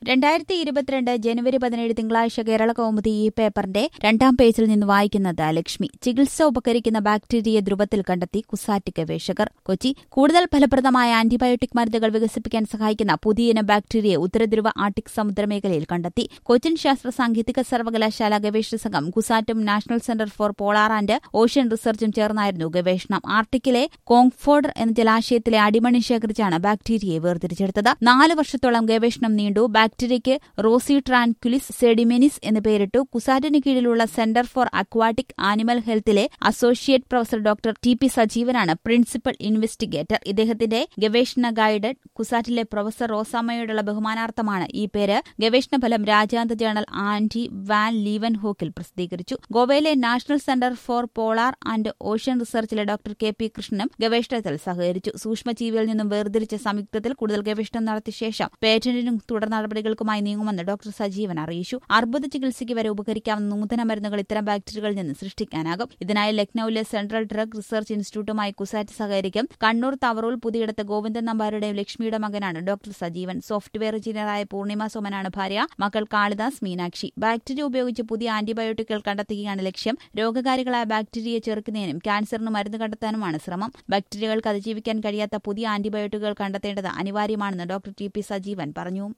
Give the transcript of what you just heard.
രണ്ടായിരത്തി ഇരുപത്തിരണ്ട് ജനുവരി പതിനേഴ് തിങ്കളാഴ്ച കേരള കൗമുദി ഈ പേപ്പറിന്റെ രണ്ടാം പേജിൽ നിന്ന് വായിക്കുന്നത് ലക്ഷ്മി ചികിത്സ ഉപകരിക്കുന്ന ബാക്ടീരിയ ധ്രുവത്തിൽ കണ്ടെത്തി കുസാറ്റ് ഗവേഷകർ കൊച്ചി കൂടുതൽ ഫലപ്രദമായ ആന്റിബയോട്ടിക് മരുന്നുകൾ വികസിപ്പിക്കാൻ സഹായിക്കുന്ന പുതിയയിനം ബാക്ടീരിയയെ ഉത്തരധ്രുവ ആർട്ടിക് സമുദ്രമേഖലയിൽ കണ്ടെത്തി കൊച്ചിൻ ശാസ്ത്ര സാങ്കേതിക സർവകലാശാല ഗവേഷണ സംഘം കുസാറ്റും national centre for polar and ocean റിസർച്ചും ചേർന്നായിരുന്നു ഗവേഷണം ആർട്ടിക്കിലെ കോങ്ഫോർഡർ എന്ന ജലാശയത്തിലെ അടിമണി ശേഖരിച്ചാണ് ബാക്ടീരിയയെ വേർതിരിച്ചെടുത്തത് നാല് വർഷത്തോളം ഗവേഷണം നീണ്ടു ബാക്ടീരിയയ്ക്ക് റോസി ട്രാൻക്യുലിസ് സെഡിമെനിസ് എന്ന് പേരിട്ടു കുസാറ്റിന് കീഴിലുള്ള സെന്റർ ഫോർ അക്വാട്ടിക് ആനിമൽ ഹെൽത്തിലെ associate professor doctor T P സജീവനാണ് പ്രിൻസിപ്പൽ ഇൻവെസ്റ്റിഗേറ്റർ ഇദ്ദേഹത്തിന്റെ ഗവേഷണ ഗൈഡ് കുസാറ്റിലെ പ്രൊഫസർ റോസാമയോടുള്ള ബഹുമാനാർത്ഥമാണ് ഈ പേര് ഗവേഷണ ഫലം രാജ്യാന്തര ജേണൽ ആന്റി വാൻ ലീവൻ ഹോക്കിൽ പ്രസിദ്ധീകരിച്ചു ഗോവയിലെ national centre for polar and ocean റിസർച്ചിലെ ഡോക്ടർ കെ പി കൃഷ്ണനും ഗവേഷണത്തിൽ സഹകരിച്ചു സൂക്ഷ്മജീവികളിൽ നിന്നും വേർതിരിച്ച സംയുക്തത്തിൽ കൂടുതൽ ഗവേഷണം നടത്തിയ ശേഷം പേറ്റന്റിനും തുടർ നടപടികൾക്കുമായി നീങ്ങുമെന്ന് ഡോക്ടർ സജീവൻ അറിയിച്ചു അർബുദ ചികിത്സയ്ക്ക് വരെ ഉപകരിക്കാവുന്ന നൂതന മരുന്നുകൾ ഇത്തരം ബാക്ടീരിയകളിൽ നിന്ന് സൃഷ്ടിക്കാനാകും ഇതിനായി ലക്നൌവിലെ സെൻട്രൽ ഡ്രഗ് റിസർച്ച് ഇൻസ്റ്റിറ്റ്യൂട്ടുമായി കുസാറ്റ് സഹകരിക്കും കണ്ണൂർ തവറൂൽ പുതിയിടത്ത് ഗോവിന്ദൻ നമ്പാരുടെയും ലക്ഷ്മിയുടെ മകനാണ് ഡോക്ടർ സജീവൻ സോഫ്റ്റ്വെയർ എഞ്ചിനീയറായ പൂർണിമ സോമനാണ് ഭാര്യ മക്കൾ കാളിദാസ് മീനാക്ഷി ബാക്ടീരിയ ഉപയോഗിച്ച് പുതിയ ആന്റിബയോട്ടിക്കുകൾ കണ്ടെത്തുകയാണ് ലക്ഷ്യം രോഗകാരികളായ ബാക്ടീരിയയെ ചെറുക്കുന്നതിനും ക്യാൻസറിന് മരുന്ന് കണ്ടെത്താനുമാണ് ശ്രമം ബാക്ടീരിയകൾക്ക് അതിജീവിക്കാൻ കഴിയാത്ത പുതിയ ആന്റിബയോട്ടിക്കുകൾ കണ്ടെത്തേണ്ടത് അനിവാര്യമാണെന്ന് ഡോക്ടർ ടി പി സജീവൻ പറഞ്ഞു